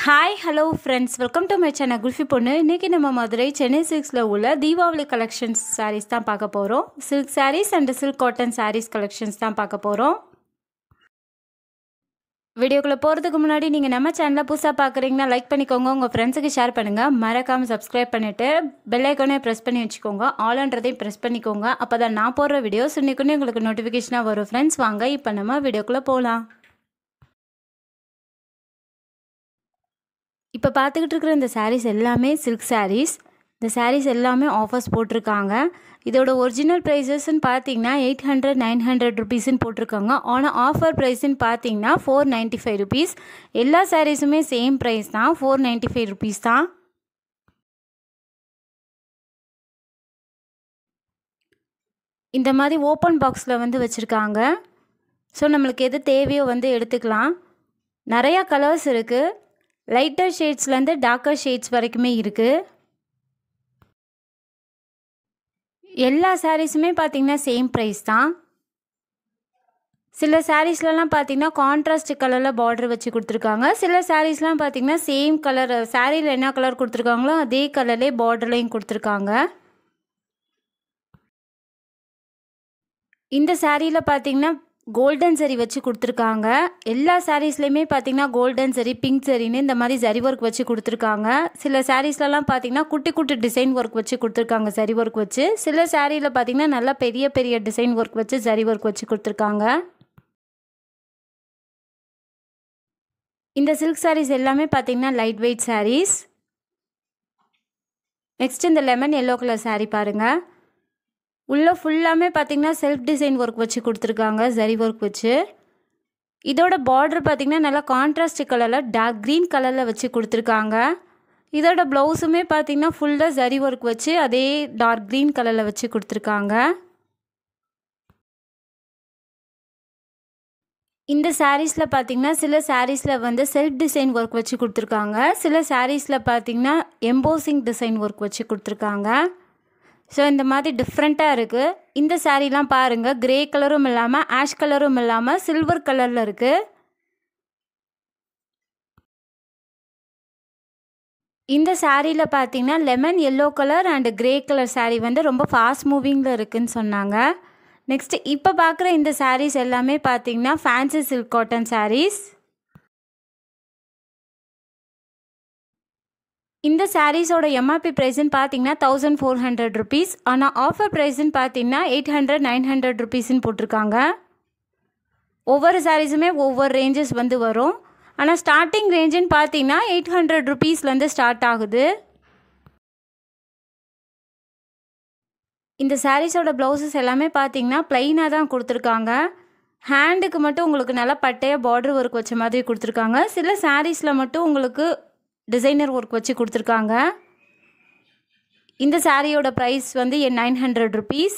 hi hello friends welcome to my channel Kulfi பொண்ணு இன்றைக்கி நம்ம மதுரை சென்னை சில்க்ஸில் உள்ள தீபாவளி கலெக்ஷன்ஸ் சாரீஸ் தான் பார்க்க போகிறோம் silk saris and silk cotton saris collections தான் பார்க்க போகிறோம் வீடியோக்குள்ளே போகிறதுக்கு முன்னாடி நீங்கள் நம்ம சேனலை புதுசாக பார்க்குறீங்கன்னா லைக் பண்ணிக்கோங்க உங்கள் ஃப்ரெண்ட்ஸுக்கு ஷேர் பண்ணுங்கள் மறக்காமல் சப்ஸ்கிரைப் பண்ணிவிட்டு பெல் ஐக்கானே ப்ரெஸ் பண்ணி வச்சுக்கோங்க ஆல்ன்றதையும் ப்ரெஸ் பண்ணிக்கோங்க அப்போ தான் நான் போடுற வீடியோஸ் இன்னைக்குன்னு உங்களுக்கு நோட்டிஃபிகேஷனாக வரும் ஃப்ரெண்ட்ஸ் வாங்க இப்போ நம்ம வீடியோக்குள்ளே போகலாம் இப்போ பார்த்துக்கிட்டு இருக்கிற இந்த சாரீஸ் எல்லாமே சில்க் சாரீஸ் இந்த சாரீஸ் எல்லாமே ஆஃபர்ஸ் போட்டிருக்காங்க இதோட ஒரிஜினல் ப்ரைஸஸ்ன்னு பார்த்தீங்கன்னா எயிட் ஹண்ட்ரட் நைன் ஹண்ட்ரட் ருபீஸ்ன்னு போட்டிருக்காங்க ஆனால் ஆஃபர் ப்ரைஸ்ன்னு பார்த்தீங்கன்னா ஃபோர் நைன்ட்டி ஃபைவ் ருபீஸ் எல்லா சாரீஸுமே சேம் ப்ரைஸ் தான் ஃபோர் நைன்ட்டி ஃபைவ் ருபீஸ் தான் இந்த மாதிரி ஓப்பன் பாக்ஸில் வந்து வச்சுருக்காங்க ஸோ நம்மளுக்கு எது தேவையோ வந்து எடுத்துக்கலாம் நிறையா கலர்ஸ் இருக்குது லைட்டர் ஷேட்ஸ்லேருந்து டார்க்கர் ஷேட்ஸ் வரைக்குமே இருக்குது எல்லா சாரீஸுமே பார்த்திங்கன்னா சேம் ப்ரைஸ் தான் சில சாரீஸ்லலாம் பார்த்தீங்கன்னா கான்ட்ராஸ்ட் கலரில் பார்டர் வச்சு கொடுத்துருக்காங்க சில சாரீஸ்லாம் பார்த்தீங்கன்னா சேம் கலர் சாரியில் என்ன கலர் கொடுத்துருக்காங்களோ அதே கலர்லேயே பார்டர்லையும் கொடுத்துருக்காங்க இந்த சாரியில் பார்த்தீங்கன்னா கோல்டன் சரி வச்சு கொடுத்துருக்காங்க எல்லா சாரீஸ்லேயுமே பார்த்தீங்கன்னா கோல்டன் சரி பிங்க் சரின்னு இந்த மாதிரி சரி ஒர்க் வச்சு கொடுத்துருக்காங்க சில சாரீஸ்லலாம் பார்த்தீங்கன்னா குட்டி குட்டி டிசைன் ஒர்க் வச்சு கொடுத்துருக்காங்க சரி ஒர்க் வச்சு சில சாரியில் பார்த்தீங்கன்னா நல்லா பெரிய பெரிய டிசைன் ஒர்க் வச்சு சரி ஒர்க் வச்சு கொடுத்துருக்காங்க இந்த சில்க் சாரீஸ் எல்லாமே பார்த்தீங்கன்னா லைட் வெயிட் சாரீஸ் நெக்ஸ்ட் இந்த லெமன் எல்லோ கலர் சாரீ பாருங்கள் உள்ளே ஃபுல்லாமே பார்த்தீங்கன்னா செல்ஃப் டிசைன் ஒர்க் வச்சு கொடுத்துருக்காங்க ஜரி ஒர்க் வச்சு இதோட பார்டர் பார்த்திங்கன்னா நல்லா கான்ட்ராஸ்ட் கலரில் டார்க் க்ரீன் கலரில் வச்சு கொடுத்துருக்காங்க இதோட ப்ளவுஸுமே பார்த்திங்கன்னா ஃபுல்லாக ஜரி ஒர்க் வச்சு அதே டார்க் க்ரீன் கலரில் வச்சு கொடுத்துருக்காங்க இந்த சாரீஸில் பார்த்திங்கன்னா சில சாரீஸில் வந்து செல்ஃப் டிசைன் ஒர்க் வச்சு கொடுத்துருக்காங்க சில சாரீஸில் பார்த்திங்கன்னா எம்போசிங் டிசைன் ஒர்க் வச்சு கொடுத்துருக்காங்க ஸோ இந்த மாதிரி டிஃப்ரெண்ட்டாக இருக்குது இந்த சாரீலாம் பாருங்கள் க்ரே கலரும் இல்லாமல் ஆஷ் கலரும் இல்லாமல் சில்வர் கலரில் இருக்குது இந்த சாரியில் பார்த்தீங்கன்னா lemon yellow colour and grey colour sari வந்து ரொம்ப ஃபாஸ்ட் மூவிங்கில் இருக்குதுன்னு சொன்னாங்க நெக்ஸ்ட்டு இப்போ பார்க்குற இந்த சாரீஸ் எல்லாமே பார்த்தீங்கன்னா ஃபேன்சி சில்க் காட்டன் சாரீஸ் இந்த சாரீஸோட எம்ஆர்பி ப்ரைஸ்ன்னு பார்த்தீங்கன்னா தௌசண்ட் ஃபோர் ஹண்ட்ரட் ருபீஸ் ஆனால் ஆஃபர் ப்ரைஸ்ன்னு பார்த்தீங்கன்னா எயிட் ஹண்ட்ரட் நைன் ஹண்ட்ரட் ருபீஸ்ன்னு போட்டிருக்காங்க ஒவ்வொரு சாரீஸுமே ஒவ்வொரு ரேஞ்சஸ் வந்து வரும் ஆனால் ஸ்டார்டிங் ரேஞ்சுன்னு பார்த்தீங்கன்னா எயிட் ஹண்ட்ரட் ருபீஸ்லேருந்து ஸ்டார்ட் ஆகுது இந்த சாரீஸோட ப்ளவுசஸ் எல்லாமே பார்த்தீங்கன்னா ப்ளைனாக தான் கொடுத்துருக்காங்க ஹேண்டுக்கு மட்டும் உங்களுக்கு நல்லா பட்டையாக பார்டர் ஒர்க் வச்ச மாதிரி கொடுத்துருக்காங்க சில சாரீஸில் மட்டும் உங்களுக்கு டிசைனர் ஒர்க் வச்சு கொடுத்துருக்காங்க இந்த சாரியோட ப்ரைஸ் வந்து என் நைன் ஹண்ட்ரட் ருபீஸ்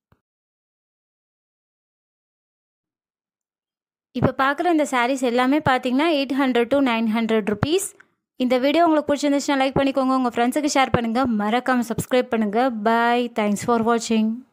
இப்போ பார்க்குற இந்த சாரீஸ் எல்லாமே பார்த்தீங்கன்னா eight hundred to nine hundred rupees இந்த வீடியோ உங்களுக்கு பிடிச்சிருந்துச்சுன்னா லைக் பண்ணிக்கோங்க உங்கள் ஃப்ரெண்ட்ஸுக்கு ஷேர் பண்ணுங்கள் மறக்காமல் சப்ஸ்கிரைப் பண்ணுங்கள் பாய் தேங்க்ஸ் ஃபார் வாட்சிங்